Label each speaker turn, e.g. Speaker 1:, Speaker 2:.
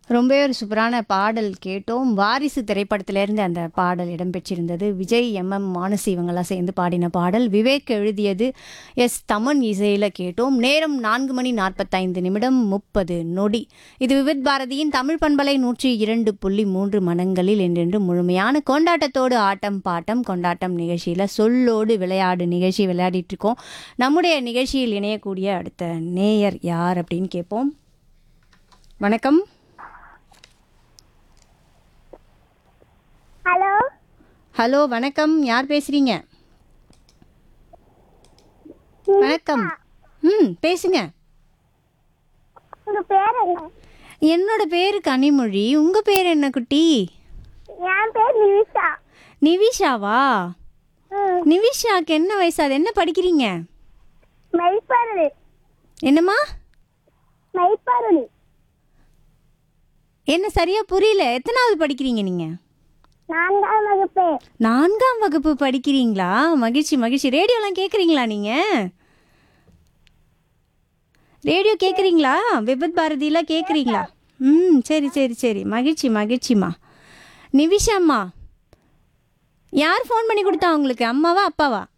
Speaker 1: ரொம்பவே ஒரு சூப்பரான பாடல் கேட்டோம் வாரிசு திரைப்படத்திலிருந்து அந்த பாடல் இடம்பெற்றிருந்தது விஜய் எம்எம் மானசி இவங்கெல்லாம் சேர்ந்து பாடின பாடல் விவேக் எழுதியது எஸ் தமன் இசையில் கேட்டோம் நேரம் நான்கு மணி நாற்பத்தைந்து நிமிடம் முப்பது நொடி இது விவித் பாரதியின் தமிழ் பண்பலை நூற்றி இரண்டு புள்ளி மூன்று மனங்களில் என்றென்று முழுமையான கொண்டாட்டத்தோடு ஆட்டம் பாட்டம் கொண்டாட்டம் நிகழ்ச்சியில் சொல்லோடு விளையாடு நிகழ்ச்சி விளையாடிட்டு இருக்கோம் நம்முடைய நிகழ்ச்சியில் இணையக்கூடிய அடுத்த நேயர் யார் அப்படின்னு கேட்போம் வணக்கம்
Speaker 2: ஹலோ
Speaker 1: ஹலோ வணக்கம் யார் பேசுறீங்க வணக்கம் ம் பேசுங்க
Speaker 2: உங்க பேர் என்ன
Speaker 1: என்னோட பேரு கனிமொழி உங்க பேர் என்ன குட்டி
Speaker 2: என் பேர் நிவிஷா
Speaker 1: நிவிஷாவா
Speaker 2: ம்
Speaker 1: நிவிஷாக்கு என்ன வயசு அது என்ன படிக்கிறீங்க
Speaker 2: மெய்ப்பருளி
Speaker 1: என்னம்மா
Speaker 2: மெய்ப்பருளி
Speaker 1: என்ன சரியா புரியல எத்தனாவது படிக்கிறீங்க நீங்க
Speaker 2: நான்காம் வகுப்பு
Speaker 1: நான்காம் வகுப்பு படிக்கிறீங்களா மகிழ்ச்சி மகிழ்ச்சி ரேடியோலாம் கேட்குறீங்களா நீங்க ரேடியோ கேட்குறீங்களா விபத் பாரதிலாம் கேட்குறீங்களா ம் சரி சரி சரி மகிழ்ச்சி மகிழ்ச்சிம்மா நிவிஷாம்மா யார் ஃபோன் பண்ணி கொடுத்தா உங்களுக்கு அம்மாவா அப்பாவா